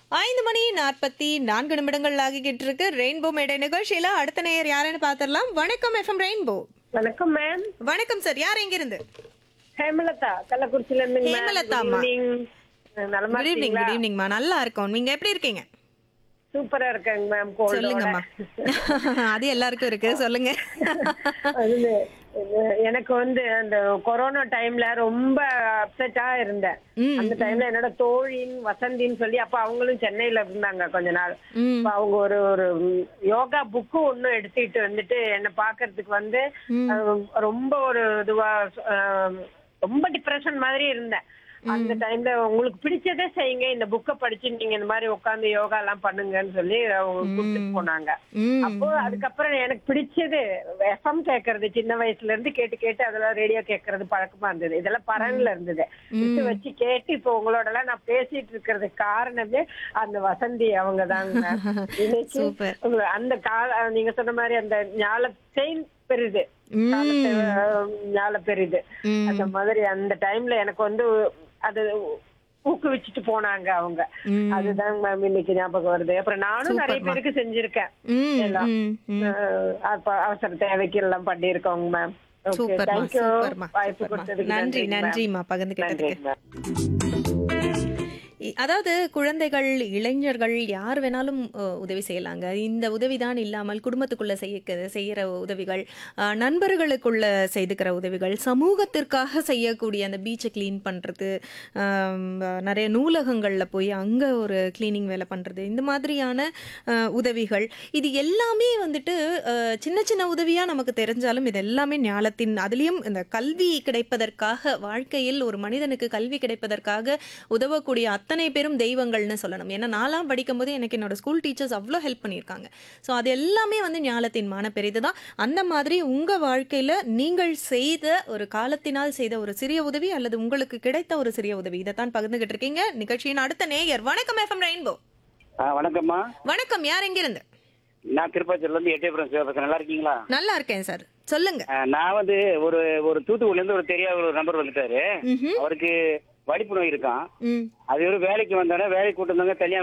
ஐந்து மணி நாற்பத்தி நான்கு நிமிடங்கள் ஆகிக்கிட்டு இருக்கு ரெயின்போ மேடை நிகழ்ச்சியில அடுத்த நேயர் யாருன்னு பார்த்திடலாம் வணக்கம் எஃப்எம் ரெயின்போ வணக்கம் மேம் வணக்கம் சார் யார் எங்க இருந்து ஹேமலதா கள்ளக்குறிச்சில இருந்து ஹேமலதா அம்மா. நலமா குட் ஈவினிங் இருக்கீங்களா குட் ஈவினிங்மா நல்லா இருக்கோம் நீங்க எப்படி இருக்கீங்க சூப்பரா இருக்கேங்க மேம் கோல்டோட சொல்லுங்கம்மா அது எல்லாருக்கும் இருக்கு சொல்லுங்க அது எனக்கு வந்து அந்த கொரோனா டைம்ல ரொம்ப அப்செட்டா இருந்தேன் ம், அந்த டைம்ல என்னோட தோழின் வசந்தின்னு சொல்லி அப்ப அவங்களும் சென்னையில இருந்தாங்க கொஞ்ச நாள் ம் அப்ப அவங்க ஒரு ஒரு யோகா புக்கு ஒன்னும் எடுத்துட்டு வந்துட்டு என்ன பாக்குறதுக்கு வந்து அஹ், ரொம்ப ஒரு இதுவா அஹ், ரொம்ப டிப்ரெஷன் மாதிரி இருந்தேன் அந்த டைம்ல உங்களுக்கு பிடிச்சதே செய்யுங்க இந்த புக்கை படிச்சு நீங்க இந்த மாதிரி உட்காந்து யோகா எல்லாம் பண்ணுங்கன்னு சொல்லி அவங்க கூப்பிட்டு போனாங்க ம் அப்போ அதுக்கப்புறம் எனக்கு பிடிச்சது எஃப்எம் கேட்கறது சின்ன வயசுல இருந்து கேட்டு கேட்டு அதெல்லாம் ரேடியோ கேட்கறது பழக்கமா இருந்தது இதெல்லாம் பரன்ல இருந்தது விட்டு வச்சு கேட்டு இப்போ உங்களோட எல்லாம் நான் பேசிட்டு இருக்கிறதுக்கு காரணமே அந்த வசந்தி அவங்க தாங்க இன்னைக்கு Super. உங்க- அந்த கால நீங்க சொன்ன மாதிரி அந்த ஞாலத்தை பெரிது ம். காலத்தை, அஹ், ஞால பெரிது ம். அந்த மாதிரி அந்த டைம்ல எனக்கு வந்து அது ஊக்குவிச்சுட்டு போனாங்க அவங்க ம். அதுதான் மேம் இன்னைக்கு ஞாபகம் வருது அப்புறம் நானும் நிறைய பேருக்கு செஞ்சிருக்கேன் ம், எல்லாம். ம், ம். அஹ் அப்ப அவசர தேவைக்கு எல்லாம் பண்ணிருக்கோங்க மேம் ஓகே சூப்பர்மா தேங்க்யூ சூப்பர்மா வாய்ப்பு சூப்பர்மா. கொடுத்ததுக்கு நன்றி நன்றிங்க ma'am. நன்றிம்மா பகிர்ந்துக்கிட்டதுக்கு நன்றிங்க மேம் இ- அதாவது குழந்தைகள் இளைஞர்கள் யார் வேணாலும் அஹ், உதவி செய்யலாங்க இந்த உதவிதான் இல்லாமல் குடும்பத்துக்குள்ள செய்ய செய்யற உதவிகள் அஹ், நண்பர்களுக்குள்ள செய்துக்கிற உதவிகள் சமூகத்திற்காக செய்யக்கூடிய அந்த பீச்சை க்ளீன் பண்றது ஆம், நிறைய நூலகங்கள்ல போய் அங்க ஒரு க்ளீனிங் வேலை பண்றது இந்த மாதிரியான அஹ், உதவிகள் இது எல்லாமே வந்துட்டு அஹ், சின்ன சின்ன உதவியா நமக்கு தெரிஞ்சாலும் இது எல்லாமே ஞாலத்தின் அதுலயும் இந்த கல்வி கிடைப்பதற்காக வாழ்க்கையில் ஒரு மனிதனுக்கு கல்வி கிடைப்பதற்காக உதவக்கூடிய அத்தனை பேரும் தெய்வங்கள்னு சொல்லணும் ஏன்னா நான்லாம் படிக்கும்போது எனக்கு என்னோட ஸ்கூல் டீச்சர்ஸ் அவ்வளோ ஹெல்ப் பண்ணியிருக்காங்க ஸோ அது எல்லாமே வந்து ஞாலத்தின் மான பெரிது தான் அந்த மாதிரி உங்க வாழ்க்கையில நீங்கள் செய்த ஒரு காலத்தினால் செய்த ஒரு சிறிய உதவி அல்லது உங்களுக்கு கிடைத்த ஒரு சிறிய உதவி இதைத்தான் பகிர்ந்துகிட்டு இருக்கீங்க நிகழ்ச்சியின் அடுத்த நேயர் வணக்கம் எஃப்எம் ரெயின்போ ஆ வணக்கம்மா வணக்கம் யார் எங்கிருந்து நான் திருப்பாச்சூர்ல இருந்து எட்டயபுரம் சிவபக்தன் நல்லா இருக்கீங்களா நல்லா இருக்கேன் சார் சொல்லுங்க ஆ, நான் வந்து ஒரு ஒரு தூத்துக்குடில இருந்து ஒரு தெரியாத ஒரு நம்பர் வந்துட்டாரு ம்ஹும். அவருக்கு வலிப்பு நோய் இருக்கான் ம் அது ஒரு வேலைக்கு வந்தானே வேலைக்கு கூட்டு வந்தாங்க தனியா